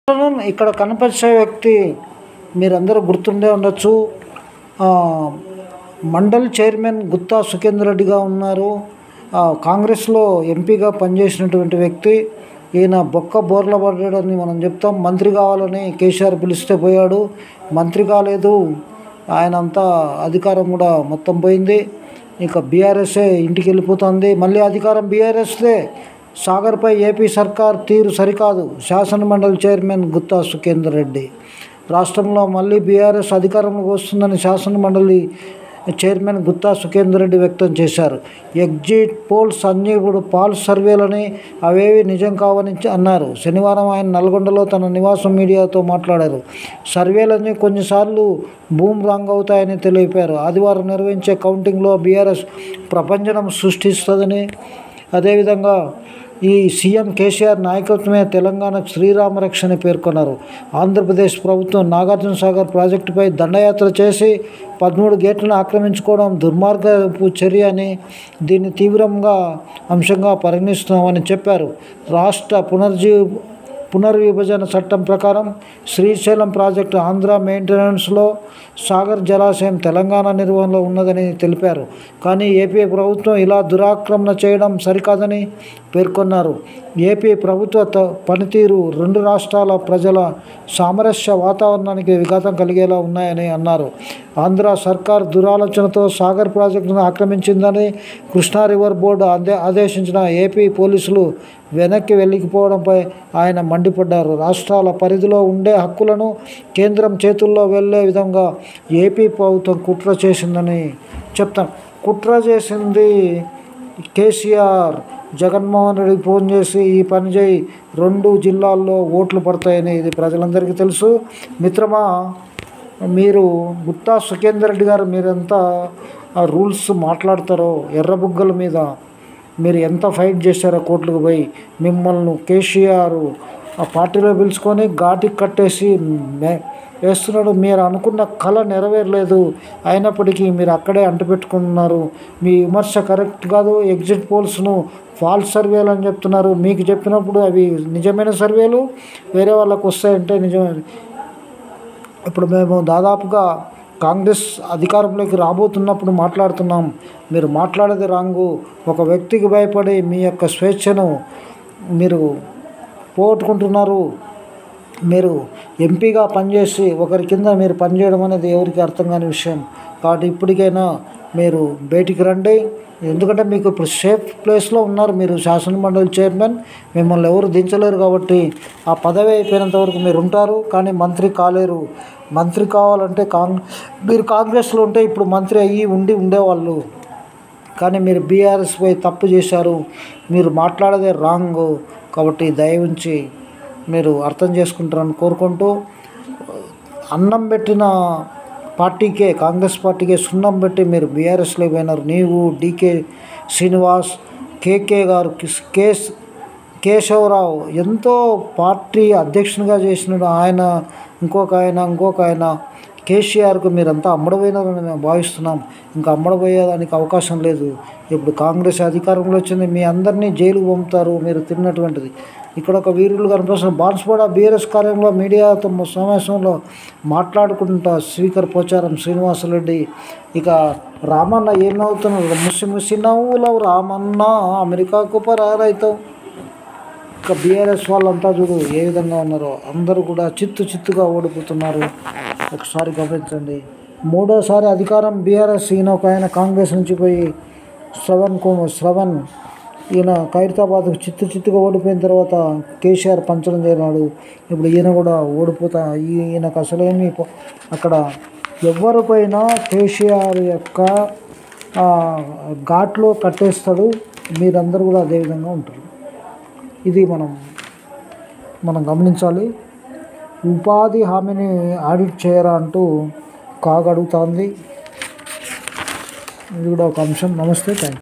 ఇక్కడ కనిపించే వ్యక్తి మీరందరూ గుర్తుండే ఉండొచ్చు ఆ, మండల్ చైర్మన్ గుత్తా సుఖేందర్ రెడ్డిగా ఉన్నారు ఆ, కాంగ్రెస్లో ఎంపీగా పనిచేసినటువంటి వ్యక్తి ఈయన బొక్క బోర్ల పడ్డాడని మనం చెప్తాం మంత్రి కావాలని కేసీఆర్ పిలిస్తే పోయాడు మంత్రి కాలేదు ఆయన అంతా అధికారం కూడా మొత్తం పోయింది ఇక బీఆర్ఎస్ఏ ఇంటికి వెళ్ళిపోతుంది మళ్ళీ అధికారం బీఆర్ఎస్దే సాగర్పై ఏపీ సర్కార్ తీరు సరికాదు శాసనమండలి చైర్మన్ గుత్తా సుఖేందర్ రెడ్డి రాష్ట్రంలో మళ్ళీ బీఆర్ఎస్ అధికారంలోకి వస్తుందని శాసనమండలి చైర్మన్ గుత్తా సుఖేందర్ రెడ్డి వ్యక్తం చేశారు ఎగ్జిట్ పోల్స్ అన్నీ ఇప్పుడు పాల్స్ సర్వేలని అవేవి నిజం కావని అన్నారు శనివారం ఆయన నల్గొండలో తన నివాసం మీడియాతో మాట్లాడారు సర్వేలన్నీ కొన్నిసార్లు భూమ్ రాంగ్ అవుతాయని తెలిపారు ఆదివారం నిర్వహించే కౌంటింగ్లో బీఆర్ఎస్ ప్రపంచం సృష్టిస్తుందని అదేవిధంగా ఈ సీఎం కేసీఆర్ నాయకత్వమే తెలంగాణకు శ్రీరామ రక్షణ పేర్కొన్నారు ఆంధ్రప్రదేశ్ ప్రభుత్వం నాగార్జున సాగర్ ప్రాజెక్టుపై దండయాత్ర చేసి పదమూడు గేట్లను ఆక్రమించుకోవడం దుర్మార్గపు చర్య అని దీన్ని తీవ్రంగా అంశంగా పరిగణిస్తున్నామని చెప్పారు రాష్ట్ర పునర్జీ పునర్విభజన చట్టం ప్రకారం శ్రీశైలం ప్రాజెక్టు ఆంధ్ర మెయింటెనెన్స్లో సాగర్ జలాశయం తెలంగాణ నిర్వహణలో ఉన్నదని తెలిపారు కానీ ఏపీ ప్రభుత్వం ఇలా దురాక్రమణ చేయడం సరికాదని పేర్కొన్నారు ఏపీ ప్రభుత్వ త- పనితీరు రెండు రాష్ట్రాల ప్రజల సామరస్య వాతావరణానికి విఘాతం కలిగేలా ఉన్నాయని అన్నారు ఆంధ్ర సర్కార్ దురాలోచనతో సాగర్ ప్రాజెక్టును ఆక్రమించిందని కృష్ణా రివర్ బోర్డు ఆదే ఆదేశించిన ఏపీ పోలీసులు వెనక్కి వెళ్ళిపోవడంపై ఆయన మండిపడ్డారు రాష్ట్రాల పరిధిలో ఉండే హక్కులను కేంద్రం చేతుల్లో వెళ్ళే విధంగా ఏపీ ప్రభుత్వం కుట్ర చేసిందని చెప్తాం కుట్ర చేసింది కేసీఆర్ జగన్మోహన్ రెడ్డికి ఫోన్ చేసి ఈ పని చేయి రెండు జిల్లాల్లో ఓట్లు పడతాయని ఇది ప్రజలందరికీ తెలుసు మిత్రమా మీరు గుత్తా సుఖేందర్ రెడ్డి గారు మీరెంత ఆ రూల్స్ మాట్లాడతారో ఎర్రబుగ్గల మీద మీరు ఎంత ఫైట్ చేశారో కోర్టులకు పోయి మిమ్మల్ని కేసీఆర్ ఆ పార్టీలో పిలుచుకొని ఘాటికి కట్టేసి మే- వేస్తున్నాడు మీరు అనుకున్న కళ నెరవేరలేదు అయినప్పటికీ మీరు అక్కడే అంటుపెట్టుకున్నారు మీ విమర్శ కరెక్ట్ కాదు ఎగ్జిట్ పోల్స్ను ఫాల్స్ సర్వేలు అని చెప్తున్నారు మీకు చెప్పినప్పుడు అవి నిజమైన సర్వేలు వేరే వాళ్ళకు వస్తాయంటే నిజమే ఇప్పుడు మేము దాదాపుగా కాంగ్రెస్ అధికారంలోకి రాబోతున్నప్పుడు మాట్లాడుతున్నాం మీరు మాట్లాడేది రాంగు ఒక వ్యక్తికి భయపడి మీ యొక్క స్వేచ్ఛను మీరు పోగొట్టుకుంటున్నారు మీరు ఎంపీగా పనిచేసి ఒకరి కింద మీరు పనిచేయడం అనేది ఎవరికి అర్థం కాని విషయం కాబట్టి ఇప్పటికైనా మీరు బయటికి రండి ఎందుకంటే మీకు ఇప్పుడు సేఫ్ ప్లేస్లో ఉన్నారు మీరు శాసనమండలి చైర్మన్ మిమ్మల్ని ఎవరు దించలేరు కాబట్టి ఆ పదవి అయిపోయినంత వరకు మీరు ఉంటారు కానీ మంత్రి కాలేరు మంత్రి కావాలంటే కాంగ్ మీరు కాంగ్రెస్లో ఉంటే ఇప్పుడు మంత్రి అయ్యి ఉండి ఉండేవాళ్ళు కానీ మీరు బీఆర్ఎస్ పై తప్పు చేశారు మీరు మాట్లాడేదే రాంగ్ కాబట్టి దయ ఉంచి మీరు అర్థం చేసుకుంటారని కోరుకుంటూ అన్నం పెట్టిన పార్టీకే కాంగ్రెస్ పార్టీకే సున్నం పెట్టి మీరు బీఆర్ఎస్లో పోయినారు నీవు డీకే శ్రీనివాస్ కేకే గారు కిస్- కేస్ కేశవరావు ఎంతో పార్టీ అధ్యక్షునిగా చేసినాడు ఆయన ఇంకొక ఆయన ఇంకొక ఆయన కేసీఆర్కు మీరంతా అమ్మడపోయినారని మేము భావిస్తున్నాం ఇంకా అమ్మడపోయేదానికి అవకాశం లేదు ఇప్పుడు కాంగ్రెస్ అధికారంలో వచ్చింది మీ అందరినీ జైలుకు పంపుతారు మీరు తిన్నటువంటిది ఇక్కడ ఒక వీరులు కనిపిస్తున్న బాన్స్వాడ బీఆర్ఎస్ కార్యంలో మీడియాతో సమావేశంలో మాట్లాడుకుంటా స్పీకర్ పోచారం శ్రీనివాసరెడ్డి ఇక రామన్న ఏమవుతున్నాడు ముసి ముసి నవ్వులవు రామన్న అమెరికాకు పరారైతావు ఇక బీఆర్ఎస్ వాళ్ళంతా చూడు ఏ విధంగా ఉన్నారో అందరూ కూడా చిత్తు చిత్తుగా ఓడిపోతున్నారు ఒకసారి గమనించండి మూడోసారి అధికారం బీఆర్ఎస్ ఈయన ఒక ఆయన కాంగ్రెస్ నుంచి పోయి శ్రవణ్ కుమార్ శ్రవణ్ ఈయన ఖైరతాబాద్కు చిత్తు చిత్తుగా ఓడిపోయిన తర్వాత కేసీఆర్ పంచడం చేయనాడు ఇప్పుడు ఈయన కూడా ఓడిపోతా ఈ- ఈయనకు అసలేమి పో- అక్కడ ఎవరు పోయినా కేసీఆర్ యొక్క ఆ, ఘాట్లో కట్టేస్తాడు మీరందరూ కూడా అదే విధంగా ఉంటారు ఇది మనం మనం గమనించాలి ఉపాధి హామీని ఆడిట్ చేయరా అంటూ కాగడుగుతోంది ఇది కూడా ఒక అంశం నమస్తే థ్యాంక్